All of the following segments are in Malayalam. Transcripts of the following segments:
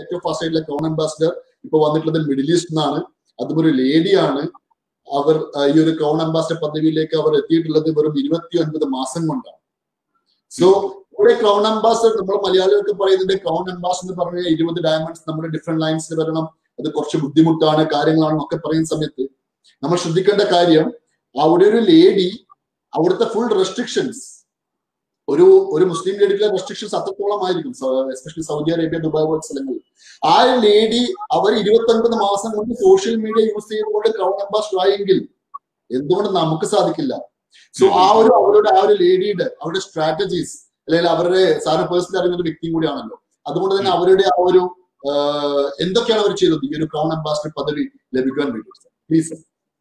ഏറ്റവും ഫാസ്റ്റ് ആയിട്ടുള്ള ക്രൗൺ അംബാസിഡർ ഇപ്പൊ വന്നിട്ടുള്ളത് മിഡിൽ ഈസ്റ്റ് നിന്നാണ് അതും ഒരു ലേഡിയാണ് അവർ ആ, ഈ ഒരു ക്രൗൺ അംബാസിഡർ പദവിയിലേക്ക് അവർ എത്തിയിട്ടുള്ളത് വെറും ഇരുപത്തി ഒൻപത് മാസം കൊണ്ടാണ് സോ ഇവിടെ ക്രൗൺ അംബാസിഡർ നമ്മൾ മലയാളികൾക്ക് പറയുന്നുണ്ട് ക്രൗൺ അംബാസിഡർ എന്ന് പറഞ്ഞ ഇരുപത് ഡയമണ്ട്സ് നമ്മുടെ ഡിഫറെന്റ് ലൈൻസിൽ വരണം അത് കുറച്ച് ബുദ്ധിമുട്ടാണ് കാര്യങ്ങളാണെന്നൊക്കെ പറയുന്ന സമയത്ത് നമ്മൾ ശ്രദ്ധിക്കേണ്ട കാര്യം അവിടെ ഒരു ലേഡി അവിടുത്തെ ഫുൾ റെസ്ട്രിക്ഷൻസ് ഒരു ഒരു മുസ്ലിം ലേഡിക്കുള്ള റെസ്ട്രിക്ഷൻസ് അത്രത്തോളം ആയിരിക്കും എസ്പെഷ്യലി സൗദി അറേബ്യ ദുബായ് പോലുള്ള സ്ഥലങ്ങളിൽ ആ ലേഡി അവർ ഇരുപത്തി ഒൻപത് മാസം കൊണ്ട് സോഷ്യൽ മീഡിയ യൂസ് ചെയ്തുകൊണ്ട് ക്രൗൺ അംബാസിഡർ ആയെങ്കിൽ എന്തുകൊണ്ട് നമുക്ക് സാധിക്കില്ല സോ ആ ഒരു അവരുടെ ആ ഒരു ലേഡിയുടെ അവരുടെ സ്ട്രാറ്റജീസ് അല്ലെങ്കിൽ അവരുടെ സാറ് പേഴ്സണലി അറിയുന്ന ഒരു വ്യക്തിയും കൂടിയാണല്ലോ അതുകൊണ്ട് തന്നെ അവരുടെ ആ ഒരു ആഹ്, എന്തൊക്കെയാണ് അവർ ചെയ്തത് ഈ ഒരു ക്രൗൺ അംബാസിഡർ പദവി ലഭിക്കാൻ വേണ്ടി പ്ലീസ്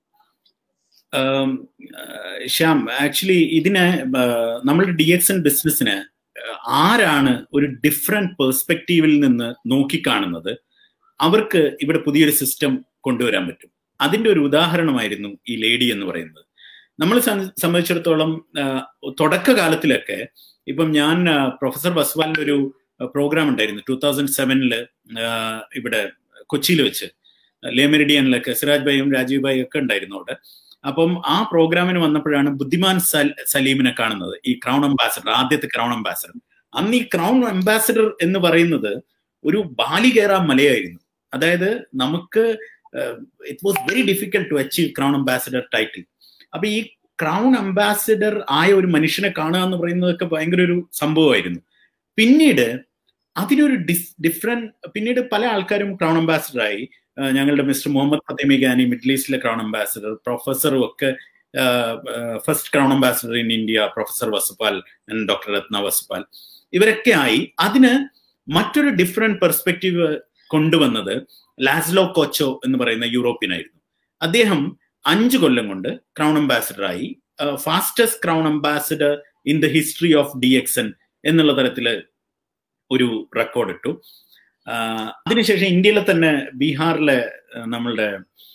ആം, ആ, ശ്യാം ആക്ച്വലി ഇതിന് ആ, നമ്മുടെ ഡി എക്സ് എൻ ബിസിനസ്സിന് ആരാണ് ഒരു ഡിഫറെന്റ് പെർസ്പെക്റ്റീവിൽ നിന്ന് നോക്കിക്കാണുന്നത് അവർക്ക് ഇവിടെ പുതിയൊരു സിസ്റ്റം കൊണ്ടുവരാൻ പറ്റും അതിന്റെ ഒരു ഉദാഹരണമായിരുന്നു ഈ ലേഡി എന്ന് പറയുന്നത് നമ്മളെ സം- സംബന്ധിച്ചിടത്തോളം ആ, തുടക്കകാലത്തിലൊക്കെ ഇപ്പം ഞാൻ ആ, പ്രൊഫസർ ബസ്വാലിന്റെ ഒരു പ്രോഗ്രാം ഉണ്ടായിരുന്നു ടൂ തൗസൻഡ് സെവനില് ഇവിടെ കൊച്ചിയിൽ വെച്ച് ലേമെരിഡിയനിലൊക്കെ സിറാജ് ഭായിയും രാജീവ് ഭായി ഒക്കെ ഉണ്ടായിരുന്നു അവിടെ അപ്പം ആ പ്രോഗ്രാമിന് വന്നപ്പോഴാണ് ബുദ്ധിമാൻ സൽ സലീമിനെ കാണുന്നത് ഈ ക്രൗൺ അംബാസഡർ ആദ്യത്തെ ക്രൗൺ അംബാസഡർ അന്ന് ഈ ക്രൗൺ അംബാസഡർ എന്ന് പറയുന്നത് ഒരു ബാലികേറാ മലയായിരുന്നു അതായത് നമുക്ക് it was very difficult to achieve crown ambassador title അപ്പൊ ഈ ക്രൗൺ അംബാസഡർ ആയ ഒരു മനുഷ്യനെ കാണുക എന്ന് പറയുന്നതൊക്കെ ഭയങ്കര ഒരു സംഭവമായിരുന്നു പിന്നീട് അതിനൊരു ഡിസ് ഡിഫറെന്റ് പിന്നീട് പല ആൾക്കാരും ക്രൗൺ അംബാസഡർ ആയി ആഹ് ഞങ്ങളുടെ mister Muhammad Fatemi Khani middle ഈസ്റ്റിലെ ക്രൗൺ അംബാസഡർ പ്രൊഫസറും ഒക്കെ first crown ambassador in India professor Vasupal doctor Ratna Vasupal ഇവരൊക്കെ ആയി അതിന് മറ്റൊരു ഡിഫറെന്റ് പെർസ്പെക്റ്റീവ് കൊണ്ടുവന്നത് ലാസ്ലോ കോച്ചോ എന്ന് പറയുന്ന യൂറോപ്യനായിരുന്നു അദ്ദേഹം അഞ്ച് കൊല്ലം കൊണ്ട് ക്രൗൺ അംബാസഡർ ആയി fastest crown ambassador in the history of D X N എന്നുള്ള തരത്തില് ഒരു റെക്കോർഡ് ഇട്ടു ആഹ് അതിനുശേഷം ഇന്ത്യയിലെ തന്നെ ബീഹാറിലെ ആഹ് നമ്മളുടെ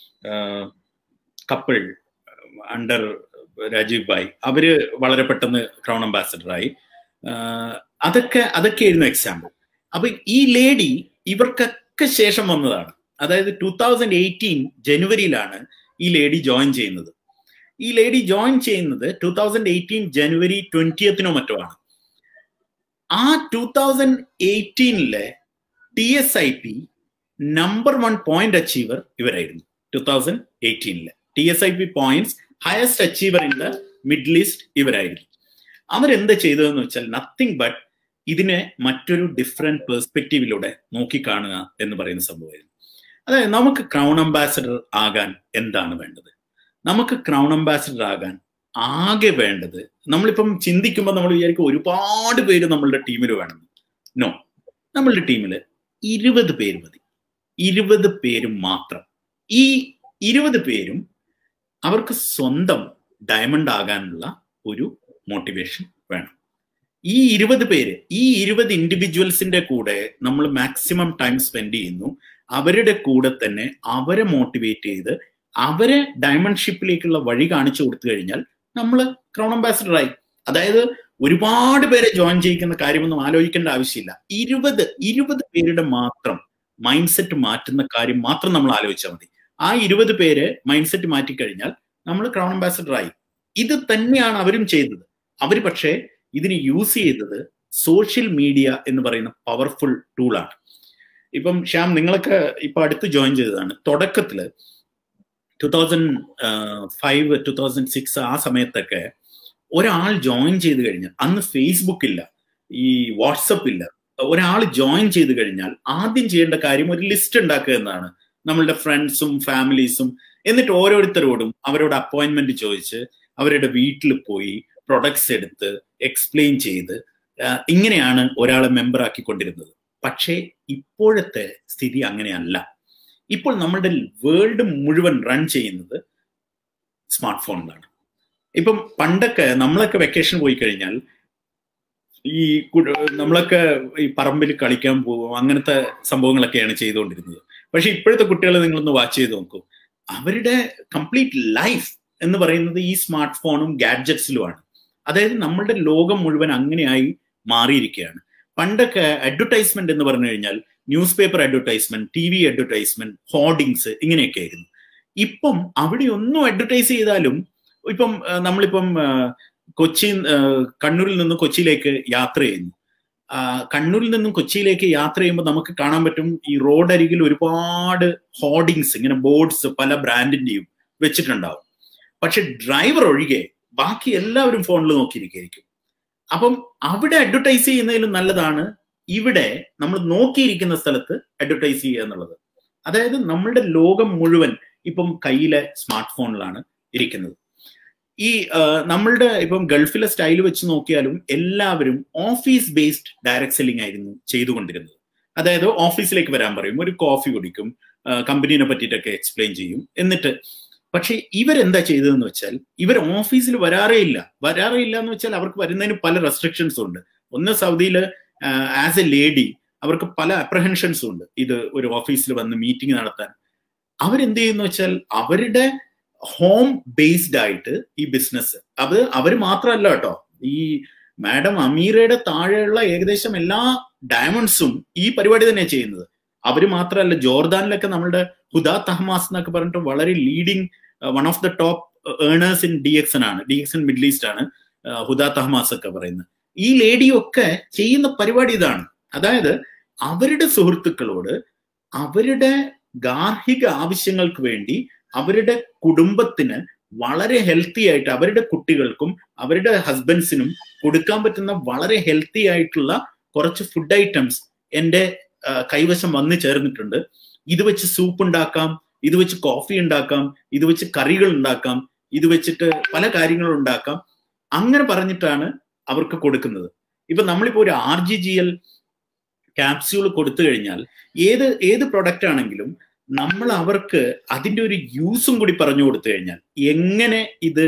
കപ്പിൾ അണ്ടർ രാജീവ് ഭായ് അവര് വളരെ പെട്ടെന്ന് ക്രൗൺ അംബാസഡറായി അതൊക്കെ അതൊക്കെയായിരുന്നു എക്സാമ്പിൾ അപ്പൊ ഈ ലേഡി ഇവർക്കൊക്കെ ശേഷം വന്നതാണ് അതായത് ടൂ തൗസൻഡ് എയ്റ്റീൻ ജനുവരിയിലാണ് ഈ ലേഡി ജോയിൻ ചെയ്യുന്നത് ഈ ലേഡി ജോയിൻ ചെയ്യുന്നത് ടൂ തൗസൻഡ് എയ്റ്റീൻ ജനുവരി ട്വന്റിയത്തിനോ മറ്റോ ആണ് ആ ടൂ തൗസൻഡ് എയ്റ്റീനിലെ T S I P number one point achiever ഇവരായിരുന്നു ടൂ തൗസൻഡ് എയ്റ്റീനിലെ T S I P points highest achiever in the middle east ഇവരായിരുന്നു അവരെന്ത് ചെയ്തതെന്ന് വെച്ചാൽ നത്തിങ് ബട്ട് ഇതിനെ മറ്റൊരു ഡിഫറെന്റ് പെർസ്പെക്റ്റീവിലൂടെ നോക്കിക്കാണുക എന്ന് പറയുന്ന സംഭവമായിരുന്നു അതായത് നമുക്ക് ക്രൗൺ അംബാസഡർ ആകാൻ എന്താണ് വേണ്ടത് നമുക്ക് ക്രൗൺ അംബാസഡർ ആകാൻ ആകെ വേണ്ടത് നമ്മളിപ്പം ചിന്തിക്കുമ്പോൾ നമ്മൾ വിചാരിക്കും ഒരുപാട് പേര് നമ്മളുടെ ടീമിൽ വേണം നോ നമ്മളുടെ ടീമിൽ ഇരുപത് പേര് മതി ഇരുപത് പേര് മാത്രം ഈ ഇരുപത് പേരും അവർക്ക് സ്വന്തം ഡയമണ്ട് ആകാനുള്ള ഒരു മോട്ടിവേഷൻ വേണം ഈ ഇരുപത് പേര് ഈ ഇരുപത് ഇൻഡിവിജ്വൽസിന്റെ കൂടെ നമ്മൾ മാക്സിമം ടൈം സ്പെൻഡ് ചെയ്യുന്നു അവരുടെ കൂടെ തന്നെ അവരെ മോട്ടിവേറ്റ് ചെയ്ത് അവരെ ഡയമണ്ട് ഷിപ്പിലേക്കുള്ള വഴി കാണിച്ചു കൊടുത്തു കഴിഞ്ഞാൽ നമ്മൾ ക്രൗൺ അംബാസിഡർ ആയി അതായത് ഒരുപാട് പേരെ ജോയിൻ ചെയ്യിക്കുന്ന കാര്യമൊന്നും ആലോചിക്കേണ്ട ആവശ്യമില്ല ഇരുപത് ഇരുപത് പേരുടെ മാത്രം മൈൻഡ് സെറ്റ് മാറ്റുന്ന കാര്യം മാത്രം നമ്മൾ ആലോചിച്ചാൽ മതി ആ ഇരുപത് പേര് മൈൻഡ് സെറ്റ് മാറ്റിക്കഴിഞ്ഞാൽ നമ്മൾ ക്രൗൺ അംബാസിഡർ ആയി ഇത് തന്നെയാണ് അവരും ചെയ്തത് അവർ പക്ഷേ ഇതിന് യൂസ് ചെയ്തത് സോഷ്യൽ മീഡിയ എന്ന് പറയുന്ന പവർഫുൾ ടൂളാണ് ഇപ്പം ശ്യാം നിങ്ങളൊക്കെ ഇപ്പൊ അടുത്ത് ജോയിൻ ചെയ്തതാണ് തുടക്കത്തില് two thousand five two thousand six ആ സമയത്തൊക്കെ ഒരാൾ ജോയിൻ ചെയ്ത് കഴിഞ്ഞാൽ അന്ന് ഫേസ്ബുക്ക് ഇല്ല ഈ വാട്സപ്പ് ഇല്ല ഒരാൾ ജോയിൻ ചെയ്ത് കഴിഞ്ഞാൽ ആദ്യം ചെയ്യേണ്ട കാര്യം ഒരു ലിസ്റ്റ് ഉണ്ടാക്കുക എന്നതാണ് നമ്മളുടെ ഫ്രണ്ട്സും ഫാമിലീസും എന്നിട്ട് ഓരോരുത്തരോടും അവരോട് അപ്പോയിന്റ്മെന്റ് ചോദിച്ച് അവരുടെ വീട്ടിൽ പോയി പ്രൊഡക്ട്സ് എടുത്ത് എക്സ്പ്ലെയിൻ ചെയ്ത് ഇങ്ങനെയാണ് ഒരാളെ മെമ്പർ ആക്കിക്കൊണ്ടിരുന്നത് പക്ഷേ ഇപ്പോഴത്തെ സ്ഥിതി അങ്ങനെയല്ല ഇപ്പോൾ നമ്മളുടെ വേൾഡ് മുഴുവൻ റൺ ചെയ്യുന്നത് സ്മാർട്ട് ഫോണിലാണ് ഇപ്പം പണ്ടൊക്കെ നമ്മളൊക്കെ വെക്കേഷൻ പോയി കഴിഞ്ഞാൽ ഈ നമ്മളൊക്കെ ഈ പറമ്പിൽ കളിക്കാൻ പോകും അങ്ങനത്തെ സംഭവങ്ങളൊക്കെയാണ് ചെയ്തുകൊണ്ടിരുന്നത് പക്ഷെ ഇപ്പോഴത്തെ കുട്ടികളെ നിങ്ങളൊന്ന് വാച്ച് ചെയ്ത് നോക്കൂ അവരുടെ കംപ്ലീറ്റ് ലൈഫ് എന്ന് പറയുന്നത് ഈ സ്മാർട്ട് ഫോണും ഗാഡ്ജറ്റ്സിലുമാണ് അതായത് നമ്മളുടെ ലോകം മുഴുവൻ അങ്ങനെയായി മാറിയിരിക്കുകയാണ് പണ്ടൊക്കെ അഡ്വർടൈസ്മെന്റ് എന്ന് പറഞ്ഞു കഴിഞ്ഞാൽ news paper advertisement T V advertisement hoardings ഇങ്ങനെയൊക്കെ ആയിരുന്നു ഇപ്പം അവിടെ ഒന്നും അഡ്വർടൈസ് ചെയ്താലും ഇപ്പം നമ്മളിപ്പം കൊച്ചി കണ്ണൂരിൽ നിന്ന് കൊച്ചിയിലേക്ക് യാത്ര ചെയ്യുന്നു കണ്ണൂരിൽ നിന്നും കൊച്ചിയിലേക്ക് യാത്ര ചെയ്യുമ്പോൾ നമുക്ക് കാണാൻ പറ്റും ഈ റോഡ് അരികിൽ ഒരുപാട് ഹോർഡിങ്സ് ഇങ്ങനെ ബോർഡ്സ് പല ബ്രാൻഡിന്റെയും വെച്ചിട്ടുണ്ടാവും പക്ഷെ ഡ്രൈവർ ഒഴികെ ബാക്കി എല്ലാവരും ഫോണിൽ നോക്കിയിരിക്കും അപ്പം അവിടെ അഡ്വർടൈസ് ചെയ്യുന്നതിലും നല്ലതാണ് ഇവിടെ നമ്മൾ നോക്കിയിരിക്കുന്ന സ്ഥലത്ത് അഡ്വർടൈസ് ചെയ്യുക എന്നുള്ളത് അതായത് നമ്മളുടെ ലോകം മുഴുവൻ ഇപ്പം കയ്യിലെ സ്മാർട്ട് ഫോണിലാണ് ഇരിക്കുന്നത് ഈ നമ്മളുടെ ഇപ്പം ഗൾഫിലെ സ്റ്റൈൽ വെച്ച് നോക്കിയാലും എല്ലാവരും ഓഫീസ് ബേസ്ഡ് ഡയറക്ട് സെല്ലിംഗ് ആയിരുന്നു ചെയ്തുകൊണ്ടിരുന്നത് അതായത് ഓഫീസിലേക്ക് വരാൻ പറയും ഒരു കോഫി കുടിക്കും കമ്പനീനെ പറ്റിയിട്ടൊക്കെ എക്സ്പ്ലെയിൻ ചെയ്യും എന്നിട്ട് പക്ഷെ ഇവരെന്താ ചെയ്തതെന്ന് വെച്ചാൽ ഇവർ ഓഫീസിൽ വരാറേ ഇല്ല വരാറേ ഇല്ല എന്ന് വെച്ചാൽ അവർക്ക് വരുന്നതിന് പല റെസ്ട്രിക്ഷൻസും ഉണ്ട് ഒന്ന് സൗദിയിൽ ആസ് എ ലേഡി അവർക്ക് പല അപ്രഹെൻഷൻസും ഉണ്ട് ഇത് ഒരു ഓഫീസിൽ വന്ന് മീറ്റിംഗ് നടത്താൻ അവരെന്ത് ചെയ്യുന്ന വെച്ചാൽ അവരുടെ ഹോം ബേസ്ഡ് ആയിട്ട് ഈ ബിസിനസ് അത് അവർ മാത്രമല്ല കേട്ടോ ഈ മാഡം അമീറയുടെ താഴെയുള്ള ഏകദേശം എല്ലാ ഡയമണ്ട്സും ഈ പരിപാടി തന്നെ ചെയ്യുന്നത് അവർ മാത്രമല്ല ജോർദാനിലൊക്കെ നമ്മളുടെ ഹുദാ തഹമാസ് എന്നൊക്കെ പറഞ്ഞിട്ട് വളരെ leading one of the top earners in DXN ആണ് ഡി എക്സൻ മിഡിൽ ഈസ്റ്റ് ആണ് ഹുദാ തഹമാസ് ഒക്കെ പറയുന്നത് ഈ ലേഡിയൊക്കെ ചെയ്യുന്ന പരിപാടി ഇതാണ് അതായത് അവരുടെ സുഹൃത്തുക്കളോട് അവരുടെ ഗാർഹിക ആവശ്യങ്ങൾക്ക് വേണ്ടി അവരുടെ കുടുംബത്തിന് വളരെ ഹെൽത്തി ആയിട്ട് അവരുടെ കുട്ടികൾക്കും അവരുടെ ഹസ്ബൻഡ്സിനും കൊടുക്കാൻ പറ്റുന്ന വളരെ ഹെൽത്തി ആയിട്ടുള്ള കുറച്ച് ഫുഡ് ഐറ്റംസ് എൻ്റെ കൈവശം വന്നു ചേർന്നിട്ടുണ്ട് ഇത് വെച്ച് സൂപ്പ് ഉണ്ടാക്കാം ഇത് വെച്ച് കോഫി ഉണ്ടാക്കാം ഇത് വെച്ച് കറികൾ ഉണ്ടാക്കാം ഇത് വെച്ചിട്ട് പല കാര്യങ്ങളും ഉണ്ടാക്കാം അങ്ങനെ പറഞ്ഞിട്ടാണ് അവർക്ക് കൊടുക്കുന്നത് ഇപ്പൊ നമ്മളിപ്പോ ഒരു R G G L capsule കൊടുത്തു കഴിഞ്ഞാൽ ഏത് ഏത് പ്രൊഡക്റ്റ് ആണെങ്കിലും നമ്മൾ അവർക്ക് അതിന്റെ ഒരു യൂസും കൂടി പറഞ്ഞു കൊടുത്തു കഴിഞ്ഞാൽ എങ്ങനെ ഇത്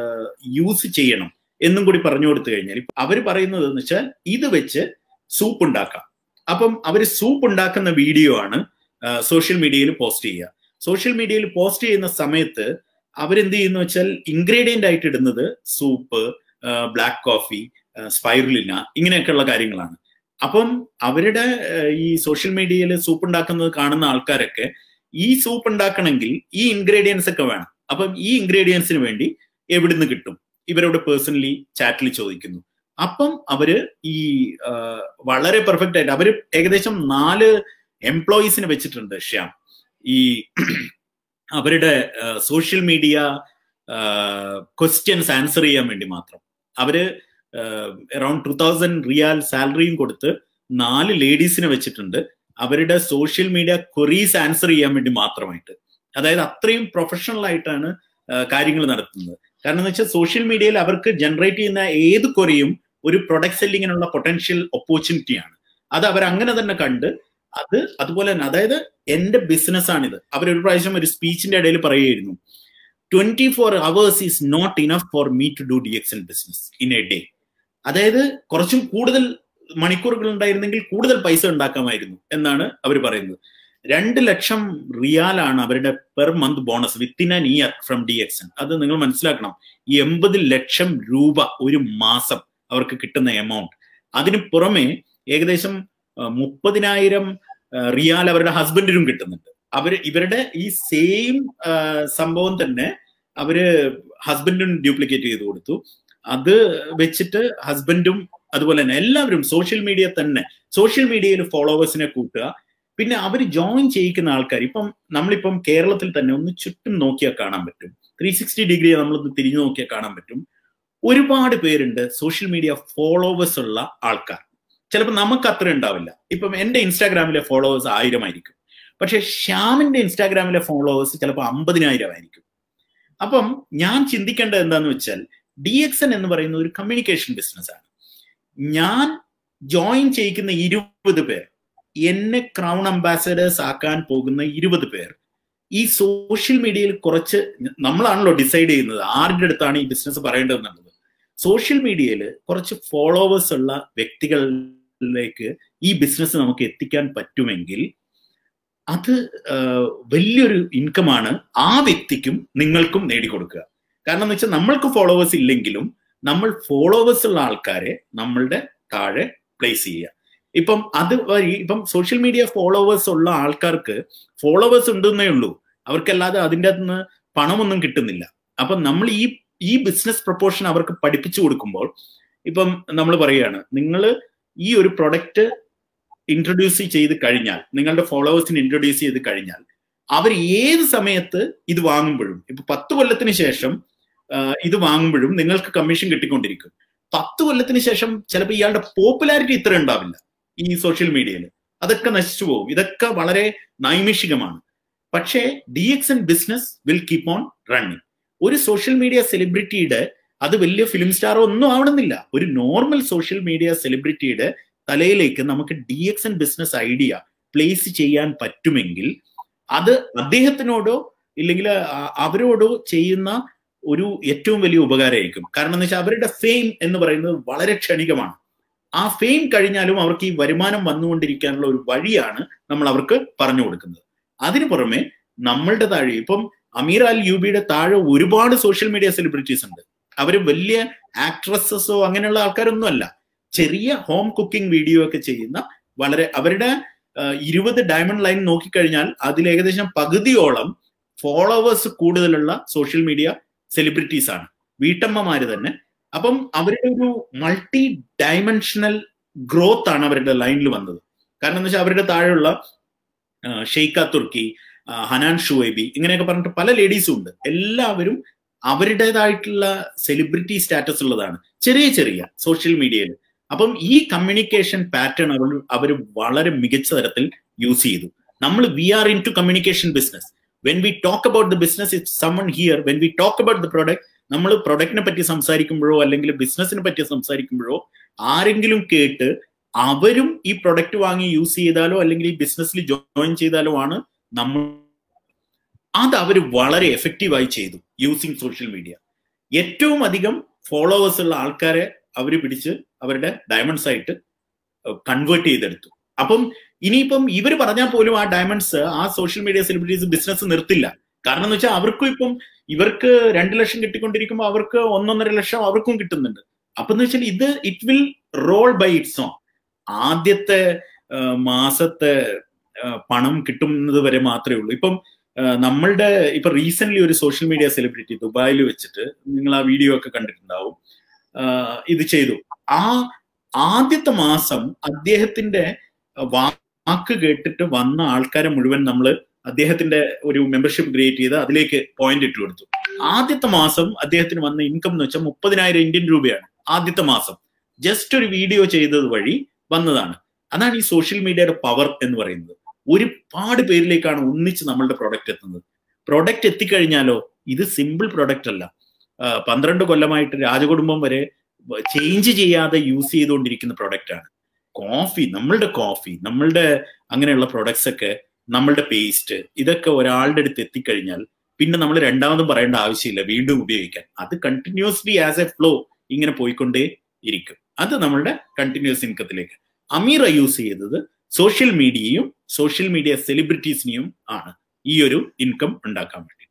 യൂസ് ചെയ്യണം എന്നും കൂടി പറഞ്ഞു കൊടുത്തു കഴിഞ്ഞാൽ അവർ പറയുന്നത് എന്ന് വെച്ചാൽ ഇത് വെച്ച് സൂപ്പ് ഉണ്ടാക്കാം അപ്പം അവർ സൂപ്പ് ഉണ്ടാക്കുന്ന വീഡിയോ ആണ് സോഷ്യൽ മീഡിയയിൽ പോസ്റ്റ് ചെയ്യുക സോഷ്യൽ മീഡിയയിൽ പോസ്റ്റ് ചെയ്യുന്ന സമയത്ത് അവരെന്ത് ചെയ്യുന്ന വെച്ചാൽ ഇൻഗ്രീഡിയന്റ് ആയിട്ട് ഇടുന്നത് സൂപ്പ് ബ്ലാക്ക് കോഫി സ്പൈറുലിന ഇങ്ങനെയൊക്കെയുള്ള കാര്യങ്ങളാണ് അപ്പം അവരുടെ ഈ സോഷ്യൽ മീഡിയയിൽ സൂപ്പ് ഉണ്ടാക്കുന്നത് കാണുന്ന ആൾക്കാരൊക്കെ ഈ സൂപ്പ് ഉണ്ടാക്കണമെങ്കിൽ ഈ ഇൻഗ്രീഡിയൻസ് ഒക്കെ വേണം അപ്പം ഈ ഇൻഗ്രീഡിയൻസിന് വേണ്ടി എവിടുന്ന് കിട്ടും ഇവരോട് പേഴ്സണലി ചാറ്റിൽ ചോദിക്കുന്നു അപ്പം അവര് ഈ വളരെ പെർഫെക്റ്റ് ആയിട്ട് അവര് ഏകദേശം നാല് എംപ്ലോയീസിനെ വെച്ചിട്ടുണ്ട് ശ്യാം ഈ അവരുടെ സോഷ്യൽ മീഡിയ ക്വസ്റ്റ്യൻസ് ആൻസർ ചെയ്യാൻ വേണ്ടി മാത്രം അവര് അറൌണ്ട് ടു തൗസൻഡ് റിയാൽ സാലറിയും കൊടുത്ത് നാല് ലേഡീസിനെ വെച്ചിട്ടുണ്ട് അവരുടെ സോഷ്യൽ മീഡിയ ക്വറീസ് ആൻസർ ചെയ്യാൻ വേണ്ടി മാത്രമായിട്ട് അതായത് അത്രയും പ്രൊഫഷണൽ ആയിട്ടാണ് കാര്യങ്ങൾ നടത്തുന്നത് കാരണം എന്ന് വെച്ചാൽ സോഷ്യൽ മീഡിയയിൽ അവർക്ക് ജനറേറ്റ് ചെയ്യുന്ന ഏത് ക്വറിയും ഒരു പ്രൊഡക്റ്റ് സെല്ലിങ്ങിനുള്ള പൊട്ടൻഷ്യൽ ഓപ്പർച്യൂണിറ്റിയാണ് അത് അവർ അങ്ങനെ തന്നെ കണ്ട് അത് അതുപോലെ തന്നെ അതായത് എന്റെ ബിസിനസ് ആണിത് അവരൊരു പ്രാവശ്യം ഒരു സ്പീച്ചിന്റെ ഇടയിൽ പറയുമായിരുന്നു twenty four hours is not enough for me to do DXN business in a day അതായത് കുറച്ചും കൂടുതൽ മണിക്കൂറുകൾ ഉണ്ടായിരുന്നെങ്കിൽ കൂടുതൽ പൈസ ഉണ്ടാക്കാമായിരുന്നു എന്നാണ് അവർ പറയുന്നത് രണ്ട് ലക്ഷം റിയാലാണ് അവരുടെ per month bonus within an year from DXN അത് നിങ്ങൾ മനസ്സിലാക്കണം ഈ എൺപത് ലക്ഷം രൂപ ഒരു മാസം അവർക്ക് കിട്ടുന്ന എമൗണ്ട് അതിന് പുറമെ ഏകദേശം മുപ്പതിനായിരം റിയാൽ അവരുടെ ഹസ്ബൻഡിനും കിട്ടുന്നുണ്ട് അവർ ഇവരുടെ ഈ സെയിം സംഭവം തന്നെ അവര് ഹസ്ബൻഡിനും ഡ്യൂപ്ലിക്കേറ്റ് ചെയ്ത് കൊടുത്തു അത് വെച്ചിട്ട് ഹസ്ബൻഡും അതുപോലെ തന്നെ എല്ലാവരും സോഷ്യൽ മീഡിയ തന്നെ സോഷ്യൽ മീഡിയയിൽ ഫോളോവേഴ്സിനെ കൂട്ടുക പിന്നെ അവർ ജോയിൻ ചെയ്യിക്കുന്ന ആൾക്കാർ ഇപ്പം നമ്മളിപ്പം കേരളത്തിൽ തന്നെ ഒന്ന് ചുറ്റും നോക്കിയാൽ കാണാൻ പറ്റും ത്രീ സിക്സ്റ്റി ഡിഗ്രി നമ്മളൊന്ന് തിരിഞ്ഞു നോക്കിയാൽ കാണാൻ പറ്റും ഒരുപാട് പേരുണ്ട് സോഷ്യൽ മീഡിയ ഫോളോവേഴ്സ് ഉള്ള ആൾക്കാർ ചിലപ്പോൾ നമുക്ക് അത്ര ഉണ്ടാവില്ല ഇപ്പം എന്റെ ഇൻസ്റ്റാഗ്രാമിലെ ഫോളോവേഴ്സ് ആയിരം ആയിരിക്കും പക്ഷെ ശ്യാമിന്റെ ഇൻസ്റ്റാഗ്രാമിലെ ഫോളോവേഴ്സ് ചിലപ്പോൾ അമ്പതിനായിരം ആയിരിക്കും അപ്പം ഞാൻ ചിന്തിക്കേണ്ടത് എന്താന്ന് വെച്ചാൽ ഡി എക്സ് എൻ എന്ന് പറയുന്ന ഒരു കമ്മ്യൂണിക്കേഷൻ ബിസിനസ് ആണ് ഞാൻ ജോയിൻ ചെയ്യിക്കുന്ന ഇരുപത് പേർ എന്നെ ക്രൗൺ അംബാസഡേഴ്സ് ആക്കാൻ പോകുന്ന ഇരുപത് പേർ ഈ സോഷ്യൽ മീഡിയയിൽ കുറച്ച് നമ്മളാണല്ലോ ഡിസൈഡ് ചെയ്യുന്നത് ആരുടെ അടുത്താണ് ഈ ബിസിനസ് പറയേണ്ടതെന്നുള്ളത് സോഷ്യൽ മീഡിയയിൽ കുറച്ച് ഫോളോവേഴ്സ് ഉള്ള വ്യക്തികളിലേക്ക് ഈ ബിസിനസ് നമുക്ക് എത്തിക്കാൻ പറ്റുമെങ്കിൽ അത് വലിയൊരു ഇൻകമാണ് ആ വ്യക്തിക്കും നിങ്ങൾക്കും നേടിക്കൊടുക്കുക കാരണം എന്ന് വെച്ചാൽ നമ്മൾക്ക് ഫോളോവേഴ്സ് ഇല്ലെങ്കിലും നമ്മൾ ഫോളോവേഴ്സ് ഉള്ള ആൾക്കാരെ നമ്മളുടെ താഴെ പ്ലേസ് ചെയ്യുക ഇപ്പം അത് വഴി ഇപ്പം സോഷ്യൽ മീഡിയ ഫോളോവേഴ്സ് ഉള്ള ആൾക്കാർക്ക് ഫോളോവേഴ്സ് ഉണ്ടെന്നേ ഉള്ളൂ അവർക്കല്ലാതെ അതിൻ്റെ അകത്ത് നിന്ന് പണമൊന്നും കിട്ടുന്നില്ല അപ്പം നമ്മൾ ഈ ഈ ബിസിനസ് പ്രൊപ്പോർഷൻ അവർക്ക് പഠിപ്പിച്ചു കൊടുക്കുമ്പോൾ ഇപ്പം നമ്മൾ പറയുകയാണ് നിങ്ങൾ ഈ ഒരു പ്രൊഡക്റ്റ് ഇൻട്രൊഡ്യൂസ് ചെയ്ത് കഴിഞ്ഞാൽ നിങ്ങളുടെ ഫോളോവേഴ്സിന് ഇൻട്രൊഡ്യൂസ് ചെയ്ത് കഴിഞ്ഞാൽ അവർ ഏത് സമയത്ത് ഇത് വാങ്ങുമ്പോഴും ഇപ്പൊ പത്ത് കൊല്ലത്തിന് ശേഷം ഇത് വാങ്ങുമ്പോഴും നിങ്ങൾക്ക് കമ്മീഷൻ കിട്ടിക്കൊണ്ടിരിക്കും പത്ത് കൊല്ലത്തിന് ശേഷം ചിലപ്പോൾ ഇയാളുടെ പോപ്പുലാരിറ്റി ഇത്ര ഉണ്ടാവില്ല ഈ സോഷ്യൽ മീഡിയയിൽ അതൊക്കെ നശിച്ചു പോകും ഇതൊക്കെ വളരെ നൈമിഷികമാണ് പക്ഷേ D X N business will keep on running ഒരു സോഷ്യൽ മീഡിയ സെലിബ്രിറ്റിയുടെ അത് വലിയ ഫിലിം സ്റ്റാറോ ഒന്നും ആവണമെന്നില്ല ഒരു നോർമൽ സോഷ്യൽ മീഡിയ സെലിബ്രിറ്റിയുടെ തലയിലേക്ക് നമുക്ക് D X N business idea place ചെയ്യാൻ പറ്റുമെങ്കിൽ അത് അദ്ദേഹത്തിനോടോ ഇല്ലെങ്കിൽ അവരോടോ ചെയ്യുന്ന ഒരു ഏറ്റവും വലിയ ഉപകാരമായിരിക്കും കാരണം എന്ന് വെച്ചാൽ അവരുടെ ഫെയിം എന്ന് പറയുന്നത് വളരെ ക്ഷണികമാണ് ആ ഫെയിം കഴിഞ്ഞാലും അവർക്ക് ഈ വരുമാനം വന്നുകൊണ്ടിരിക്കാനുള്ള ഒരു വഴിയാണ് നമ്മൾ അവർക്ക് പറഞ്ഞു കൊടുക്കുന്നത് അതിനു പുറമെ നമ്മളുടെ താഴെ ഇപ്പം അമീർ അൽ യൂബിയുടെ താഴെ ഒരുപാട് സോഷ്യൽ മീഡിയ സെലിബ്രിറ്റീസ് ഉണ്ട് അവർ വലിയ ആക്ട്രസസോ അങ്ങനെയുള്ള ആൾക്കാരൊന്നും അല്ല ചെറിയ ഹോം കുക്കിംഗ് വീഡിയോ ഒക്കെ ചെയ്യുന്ന വളരെ അവരുടെ ഇരുപത് ഡയമണ്ട് ലൈൻ നോക്കിക്കഴിഞ്ഞാൽ അതിൽ ഏകദേശം പകുതിയോളം ഫോളോവേഴ്സ് കൂടുതലുള്ള സോഷ്യൽ മീഡിയ സെലിബ്രിറ്റീസ് ആണ് വീട്ടമ്മമാര് തന്നെ അപ്പം അവരുടെ ഒരു മൾട്ടി ഡയമെൻഷണൽ ഗ്രോത്ത് ആണ് അവരുടെ ലൈനിൽ വന്നത് കാരണം എന്ന് വെച്ചാൽ അവരുടെ താഴെയുള്ള ഷെയ്ഖ തുർക്കി ഹനാൻ ഷുവൈബി ഇങ്ങനെയൊക്കെ പറഞ്ഞിട്ട് പല ലേഡീസും ഉണ്ട് എല്ലാവരും അവരുടേതായിട്ടുള്ള സെലിബ്രിറ്റി സ്റ്റാറ്റസ് ഉള്ളതാണ് ചെറിയ ചെറിയ സോഷ്യൽ മീഡിയയിൽ അപ്പം ഈ കമ്മ്യൂണിക്കേഷൻ പാറ്റേൺ അവർ അവർ വളരെ മികച്ച തരത്തിൽ യൂസ് ചെയ്തു നമ്മൾ we are into communication business when we talk about the business it summon here when we talk about the product നമ്മൾ പ്രൊഡക്റ്റിനെ പറ്റി സംസാരിക്കുമ്പോഴോ അല്ലെങ്കിൽ ബിസിനസിനെ പറ്റി സംസാരിക്കുമ്പോഴോ ആരെങ്കിലും കേട്ട് അവരും ഈ പ്രൊഡക്റ്റ് വാങ്ങി യൂസ് ചെയ്താലോ അല്ലെങ്കിൽ ഈ ബിസിനസ്സിൽ ജോയിൻ ചെയ്താലോ ആണ് നമ്മൾ അത് അവർ വളരെ എഫക്റ്റീവായി ചെയ്തു യൂസിങ് സോഷ്യൽ മീഡിയ ഏറ്റവും അധികം ഫോളോവേഴ്സ് ഉള്ള ആൾക്കാരെ അവർ പിടിച്ച് അവരുടെ ഡയമണ്ട്സ് ആയിട്ട് കൺവേർട്ട് ചെയ്തെടുത്തു അപ്പം ഇനിയിപ്പം ഇവർ പറഞ്ഞാൽ പോലും ആ ഡയമണ്ട്സ് ആ സോഷ്യൽ മീഡിയ സെലിബ്രിറ്റീസ് ബിസിനസ് നിർത്തില്ല കാരണം എന്ന് വെച്ചാൽ അവർക്കും ഇപ്പം ഇവർക്ക് രണ്ട് ലക്ഷം കിട്ടിക്കൊണ്ടിരിക്കുമ്പോൾ അവർക്ക് ഒന്നൊന്നര ലക്ഷം അവർക്കും കിട്ടുന്നുണ്ട് അപ്പൊ എന്ന് വെച്ചാൽ ഇത് it will roll by its own ആദ്യത്തെ മാസത്തെ പണം കിട്ടുന്നത് വരെ മാത്രമേ ഉള്ളൂ ഇപ്പം നമ്മളുടെ ഇപ്പൊ റീസെന്റ് ഒരു സോഷ്യൽ മീഡിയ സെലിബ്രിറ്റി ദുബായിൽ വെച്ചിട്ട് നിങ്ങൾ ആ വീഡിയോ ഒക്കെ കണ്ടിട്ടുണ്ടാവും ഇത് ചെയ്തു ആ ആദ്യത്തെ മാസം അദ്ദേഹത്തിന്റെ വാക്ക് കേട്ടിട്ട് വന്ന ആൾക്കാരെ മുഴുവൻ നമ്മൾ അദ്ദേഹത്തിന്റെ ഒരു മെമ്പർഷിപ്പ് ക്രിയേറ്റ് ചെയ്ത് അതിലേക്ക് പോയിന്റ് ഇട്ട് കൊടുത്തു ആദ്യത്തെ മാസം അദ്ദേഹത്തിന് വന്ന ഇൻകം എന്ന് വെച്ചാൽ മുപ്പതിനായിരം ഇന്ത്യൻ രൂപയാണ് ആദ്യത്തെ മാസം ജസ്റ്റ് ഒരു വീഡിയോ ചെയ്തത് വഴി വന്നതാണ് അതാണ് ഈ സോഷ്യൽ മീഡിയയുടെ പവർ എന്ന് പറയുന്നത് ഒരുപാട് പേരിലേക്കാണ് ഒന്നിച്ച് നമ്മളുടെ പ്രൊഡക്റ്റ് എത്തുന്നത് പ്രൊഡക്റ്റ് എത്തിക്കഴിഞ്ഞാലോ ഇത് സിമ്പിൾ പ്രൊഡക്റ്റ് അല്ല പന്ത്രണ്ട് കൊല്ലമായിട്ട് രാജകുടുംബം വരെ ചേഞ്ച് ചെയ്യാതെ യൂസ് ചെയ്തുകൊണ്ടിരിക്കുന്ന പ്രൊഡക്റ്റ് ആണ് കോഫി നമ്മളുടെ കോഫി നമ്മളുടെ അങ്ങനെയുള്ള പ്രൊഡക്ട്സ് ഒക്കെ നമ്മളുടെ പേസ്റ്റ് ഇതൊക്കെ ഒരാളുടെ അടുത്ത് എത്തിക്കഴിഞ്ഞാൽ പിന്നെ നമ്മൾ രണ്ടാമതും പറയേണ്ട ആവശ്യമില്ല വീണ്ടും ഉപയോഗിക്കാൻ അത് കണ്ടിന്യൂസ്ലി ആസ് എ ഫ്ലോ ഇങ്ങനെ പോയിക്കൊണ്ടേ ഇരിക്കും അത് നമ്മളുടെ കണ്ടിന്യൂസ് ഇൻകത്തിലേക്ക് അമീറ യൂസ് ചെയ്തത് സോഷ്യൽ മീഡിയയും സോഷ്യൽ മീഡിയ സെലിബ്രിറ്റീസിനെയും ആണ് ഈ ഒരു ഇൻകം ഉണ്ടാക്കാൻ വേണ്ടിയിട്ട്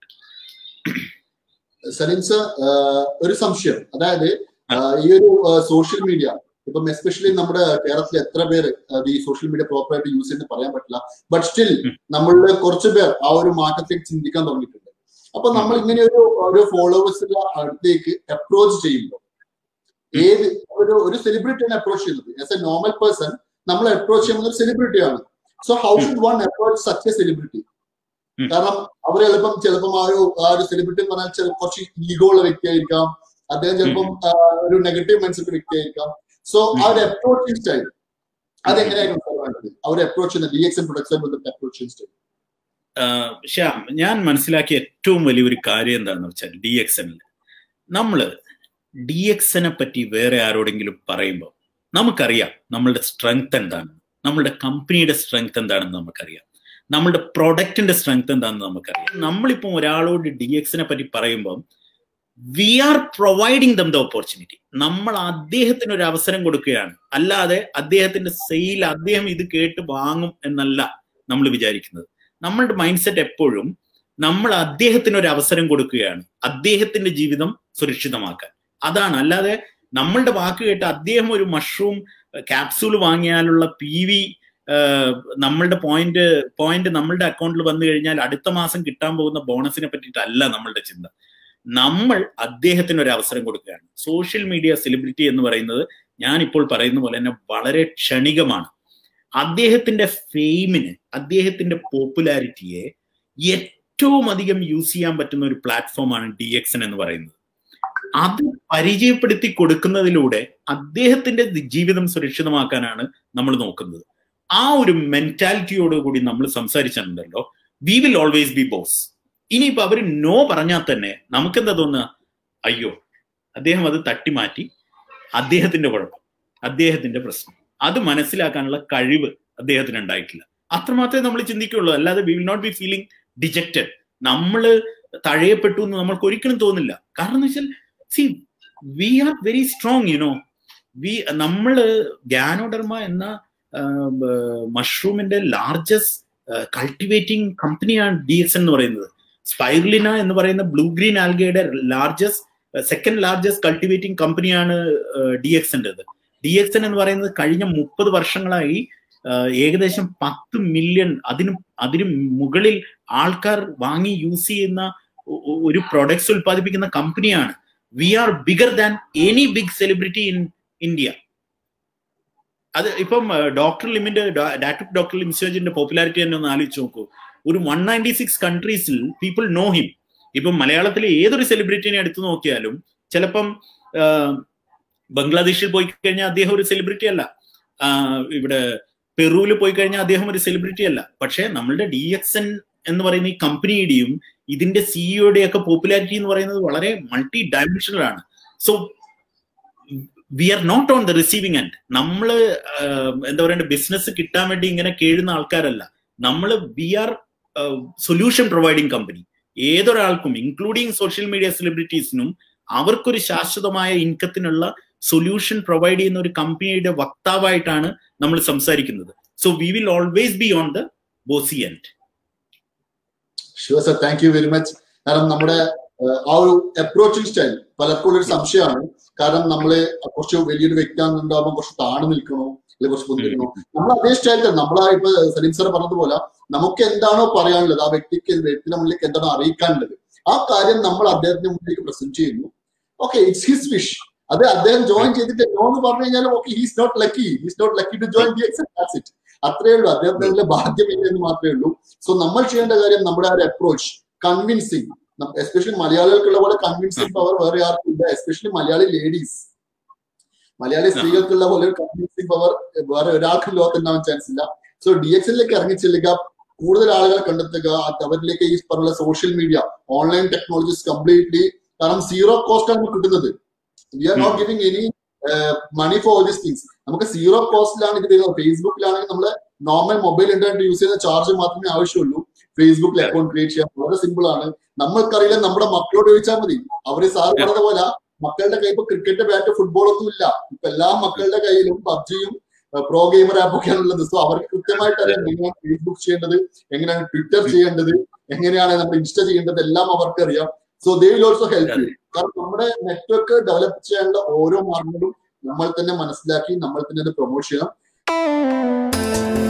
സലീം സർ ഒരു സംശയം അതായത് ഈ ഒരു സോഷ്യൽ മീഡിയ ഇപ്പം എസ്പെഷ്യലി നമ്മുടെ കേരളത്തിൽ എത്ര പേര് ഈ സോഷ്യൽ മീഡിയ പ്രോപ്പറായിട്ട് യൂസ് ചെയ്യുന്നത് പറയാൻ പറ്റില്ല ബട്ട് സ്റ്റിൽ നമ്മളിൽ കുറച്ച് പേർ ആ ഒരു മാറ്റത്തേക്ക് ചിന്തിക്കാൻ തുടങ്ങിയിട്ടുണ്ട് അപ്പൊ നമ്മൾ ഇങ്ങനെ ഒരു ഒരു ഫോളോവേഴ്സിന്റെ അടുത്തേക്ക് അപ്രോച്ച് ചെയ്യുമ്പോൾ ഏത് ഒരു ഒരു സെലിബ്രിറ്റിയാണ് അപ്രോച്ച് ചെയ്യുന്നത് ആസ് എ നോർമൽ പേഴ്സൺ നമ്മൾ അപ്രോച്ച് ചെയ്യുന്നത് ഒരു സെലിബ്രിറ്റിയാണ് so how should one approach such a celebrity കാരണം അവർ എളുപ്പം ചിലപ്പം ആ ഒരു ആ ഒരു സെലിബ്രിറ്റി എന്ന് പറഞ്ഞാൽ കുറച്ച് ഈഗോ ഉള്ള വ്യക്തിയായിരിക്കാം അദ്ദേഹം ചിലപ്പം ഒരു നെഗറ്റീവ് മൈൻഡ്സെറ്റ് വ്യക്തിയായിരിക്കാം സോ ആ ഒരു അപ്രോച്ചിങ് സ്റ്റൈൽ അതെങ്ങനെയായിരുന്നു അവർ അപ്രോച്ച് ചെയ്യുന്ന ഡി എക്സ് എൻ പ്രൊഡക്ട്സ് ബന്ധപ്പെട്ട അപ്രോച്ചിങ് സ്റ്റൈൽ ശ്യാം ഞാൻ മനസ്സിലാക്കിയ ഏറ്റവും വലിയൊരു കാര്യം എന്താണെന്ന് വെച്ചാൽ ഡി എക്സ് എനിൽ നമ്മള് ഡി എക്സിനെ പറ്റി വേറെ ആരോടെങ്കിലും പറയുമ്പോൾ നമുക്കറിയാം നമ്മളുടെ സ്ട്രെങ്ത് എന്താണ് നമ്മളുടെ കമ്പനിയുടെ സ്ട്രെങ്ത് എന്താണെന്ന് നമുക്കറിയാം നമ്മളുടെ പ്രൊഡക്റ്റിന്റെ സ്ട്രെങ്ത് എന്താണെന്ന് നമുക്കറിയാം നമ്മളിപ്പം ഒരാളോട് ഡി എക്സിനെ പറ്റി പറയുമ്പോൾ we are providing them the opportunity നമ്മൾ അദ്ദേഹത്തിന് ഒരു അവസരം കൊടുക്കുകയാണ് അല്ലാതെ അദ്ദേഹത്തിന്റെ സെയിൽ അദ്ദേഹം ഇത് കേട്ട് വാങ്ങും എന്നല്ല നമ്മൾ വിചാരിക്കുന്നത് നമ്മളുടെ മൈൻഡ് സെറ്റ് എപ്പോഴും നമ്മൾ അദ്ദേഹത്തിന് ഒരു അവസരം കൊടുക്കുകയാണ് അദ്ദേഹത്തിന്റെ ജീവിതം സുരക്ഷിതമാക്കാൻ അതാണ് അല്ലാതെ നമ്മളുടെ വാക്ക് കേട്ട് അദ്ദേഹം ഒരു മഷ്റൂം ക്യാപ്സൂൾ വാങ്ങിയാലുള്ള പി വി നമ്മളുടെ പോയിന്റ് പോയിന്റ് നമ്മളുടെ അക്കൗണ്ടിൽ വന്നു കഴിഞ്ഞാൽ അടുത്ത മാസം കിട്ടാൻ പോകുന്ന ബോണസിനെ പറ്റിയിട്ടല്ല നമ്മളുടെ ചിന്ത നമ്മൾ അദ്ദേഹത്തിന് ഒരു അവസരം കൊടുക്കുകയാണ് സോഷ്യൽ മീഡിയ സെലിബ്രിറ്റി എന്ന് പറയുന്നത് ഞാൻ ഇപ്പോൾ പറയുന്ന പോലെ തന്നെ വളരെ ക്ഷണികമാണ് അദ്ദേഹത്തിന്റെ ഫെയിമിന് അദ്ദേഹത്തിന്റെ പോപ്പുലാരിറ്റിയെ ഏറ്റവും അധികം യൂസ് ചെയ്യാൻ പറ്റുന്ന ഒരു പ്ലാറ്റ്ഫോമാണ് ഡി എക്സൻ എന്ന് പറയുന്നത് അത് പരിചയപ്പെടുത്തി കൊടുക്കുന്നതിലൂടെ അദ്ദേഹത്തിന്റെ ജീവിതം സുരക്ഷിതമാക്കാനാണ് നമ്മൾ നോക്കുന്നത് ആ ഒരു മെന്റാലിറ്റിയോട് കൂടി നമ്മൾ സംസാരിച്ചിട്ടുണ്ടല്ലോ we will always be boss ഇനിയിപ്പോ അവർ നോ പറഞ്ഞാൽ തന്നെ നമുക്കെന്താ തോന്നുക അയ്യോ അദ്ദേഹം അത് തട്ടിമാറ്റി അദ്ദേഹത്തിന്റെ കുഴപ്പം അദ്ദേഹത്തിന്റെ പ്രശ്നം അത് മനസ്സിലാക്കാനുള്ള കഴിവ് അദ്ദേഹത്തിന് ഉണ്ടായിട്ടില്ല അത്രമാത്രമേ നമ്മൾ ചിന്തിക്കുള്ളൂ അല്ലാതെ we will not be feeling dejected നമ്മൾ തഴയപ്പെട്ടു എന്ന് നമ്മൾക്ക് ഒരിക്കലും തോന്നില്ല കാരണം എന്ന് വെച്ചാൽ see we are very strong you know we നമ്മള് ഗാനോഡർമ എന്ന മഷ്റൂമിന്റെ ലാർജസ്റ്റ് കൾട്ടിവേറ്റിംഗ് കമ്പനിയാണ് ഡി എക്സ് എന്ന് പറയുന്നത് സ്പൈർലിന എന്ന് പറയുന്ന ബ്ലൂ ഗ്രീൻ ആൽഗയുടെ ലാർജസ്റ്റ് സെക്കൻഡ് ലാർജസ്റ്റ് കൾട്ടിവേറ്റിംഗ് കമ്പനിയാണ് ഡി എക്സിൻ്റെത് ഡി എക്സ് എന്ന് പറയുന്നത് കഴിഞ്ഞ മുപ്പത് വർഷങ്ങളായി ഏകദേശം പത്ത് മില്യൺ അതിന് അതിന് മുകളിൽ ആൾക്കാർ വാങ്ങി യൂസ് ചെയ്യുന്ന ഒരു പ്രൊഡക്ട്സ് ഉൽപ്പാദിപ്പിക്കുന്ന കമ്പനിയാണ് we are bigger than any big celebrity in India അത് ഇപ്പം ഡോക്ടർ ലിമിന്റെ ഡോക്ടർ ലിംസോജിന്റെ പോപ്പുലാരിറ്റി തന്നെ ഒന്ന് ആലോചിച്ച് നോക്കൂ ഒരു വൺ നയൻറ്റി സിക്സ് കൺട്രീസിൽ പീപ്പിൾ നോ ഹിം ഇപ്പം മലയാളത്തിലെ ഏതൊരു സെലിബ്രിറ്റിനെ എടുത്തു നോക്കിയാലും ചിലപ്പം ബംഗ്ലാദേശിൽ പോയി കഴിഞ്ഞാൽ അദ്ദേഹം ഒരു സെലിബ്രിറ്റി അല്ല ഇവിടെ പെറുവിൽ പോയി കഴിഞ്ഞാൽ അദ്ദേഹം ഒരു സെലിബ്രിറ്റി അല്ല പക്ഷേ നമ്മളുടെ ഡി എക്സ് എൻ എന്ന് പറയുന്ന ഈ കമ്പനിയുടെയും ഇതിന്റെ സിഇഒയുടെ ഒക്കെ പോപ്പുലാരിറ്റി എന്ന് പറയുന്നത് വളരെ മൾട്ടി ഡയമെൻഷണൽ ആണ് so we are not on the receiving end നമ്മൾ എന്താ പറയണ്ട ബിസിനസ് കിട്ടാൻ വേണ്ടി ഇങ്ങനെ കേഴുന്ന ആൾക്കാരല്ല നമ്മൾ we are solution providing company ഏതൊരാൾക്കും ഇൻക്ലൂഡിങ് സോഷ്യൽ മീഡിയ സെലിബ്രിറ്റീസിനും അവർക്കൊരു ശാശ്വതമായ ഇൻകത്തിനുള്ള സൊല്യൂഷൻ പ്രൊവൈഡ് ചെയ്യുന്ന ഒരു കമ്പനിയുടെ വക്താവായിട്ടാണ് നമ്മൾ സംസാരിക്കുന്നത് so we will always be on the bossy end sure sir thank you very much കാരണം നമ്മുടെ ആ ഒരു അപ്രോച്ചിങ് സ്റ്റൈൽ പലർക്കും ഒരു സംശയമാണ് കാരണം നമ്മള് കുറച്ച് വലിയൊരു വ്യക്തിയാണെന്നുണ്ടാകുമ്പോൾ കുറച്ച് താണു നിൽക്കണോ അല്ലെങ്കിൽ കുറച്ച് പൊന്തിക്കണോ നമ്മൾ അതേ സ്റ്റൈൽ തന്നെ നമ്മളാ ഇപ്പൊ സലീം സാർ പറഞ്ഞതുപോലെ നമുക്ക് എന്താണോ പറയാനുള്ളത് ആ വ്യക്തിക്ക് വ്യക്തിയുടെ മുന്നിലേക്ക് എന്താണോ അറിയിക്കാനുള്ളത് ആ കാര്യം നമ്മൾ അദ്ദേഹത്തിന്റെ മുന്നിലേക്ക് പ്രസന്റ് ചെയ്യുന്നു ഓക്കെ ഇറ്റ്സ് ഹിസ് വിഷ് അത് അദ്ദേഹം ജോയിൻ ചെയ്തിട്ട് നോ എന്ന് പറഞ്ഞു കഴിഞ്ഞാൽ okay he's not lucky he's not lucky to join the X it അത്രേ ഉള്ളൂ അദ്ദേഹത്തിന്റെ ബാധ്യമില്ല എന്ന് മാത്രമേ ഉള്ളൂ സോ നമ്മൾ ചെയ്യേണ്ട കാര്യം നമ്മുടെ ആ ഒരു അപ്രോച്ച് കൺവിൻസിങ് എസ്പെഷ്യലി മലയാളികൾക്കുള്ള പോലെ കൺവിൻസിങ് പവർ വേറെ ആർക്കും ഇല്ല എസ്പെഷ്യലി മലയാളി ലേഡീസ് മലയാളി സ്ത്രീകൾക്കുള്ള പോലെ ഒരു കൺവിൻസിങ് പവർ വേറെ ഒരാൾക്കും ലോകത്തുണ്ടാവാൻ ചാൻസ് ഇല്ല സോ ഡി എക്സിലേക്ക് ഇറങ്ങിച്ചെല്ലുക കൂടുതൽ ആളുകളെ കണ്ടെത്തുക അവരിലേക്ക് ഈ പറഞ്ഞ social media online technologies completely കാരണം സീറോ കോസ്റ്റ് ആണ് കിട്ടുന്നത് we are not giving any money for all these things നമുക്ക് സീറോ കോസ്റ്റിലാണ് ഇത് വരുന്നത് ഫേസ്ബുക്കിലാണെങ്കിൽ നമ്മൾ നോർമൽ മൊബൈൽ ഇന്റർനെറ്റ് യൂസ് ചെയ്യുന്ന ചാർജ് മാത്രമേ ആവശ്യമുള്ളൂ ഫേസ്ബുക്കിൽ അക്കൗണ്ട് ക്രിയേറ്റ് ചെയ്യാൻ വളരെ സിമ്പിൾ ആണ് നമ്മൾക്കറിയില്ല നമ്മുടെ മക്കളോട് ചോദിച്ചാൽ മതി അവര് സാർ പറഞ്ഞ പോലെ മക്കളുടെ കയ്യിൽ ഇപ്പൊ ക്രിക്കറ്റ് ബാറ്റ് ഫുട്ബോൾ ഒന്നും ഇല്ല ഇപ്പൊ എല്ലാ മക്കളുടെ കയ്യിലും പബ്ജിയും പ്രോ ഗെയിമർ ആപ്പൊക്കെയാണ് ഉള്ളത് സോ അവർക്ക് കൃത്യമായിട്ട് അറിയാം എങ്ങനെയാണ് ഫേസ്ബുക്ക് ചെയ്യേണ്ടത് എങ്ങനെയാണ് ട്വിറ്റർ ചെയ്യേണ്ടത് എങ്ങനെയാണ് നമ്മൾ ഇൻസ്റ്റ ചെയ്യേണ്ടത് എല്ലാം അവർക്ക് അറിയാം so they will also help you കാരണം നമ്മുടെ നെറ്റ്വർക്ക് ഡെവലപ്പ് ചെയ്യാനുള്ള ഓരോ മാർഗങ്ങളും നമ്മൾ തന്നെ മനസ്സിലാക്കി നമ്മൾ തന്നെ അത് പ്രൊമോട്ട് ചെയ്യണം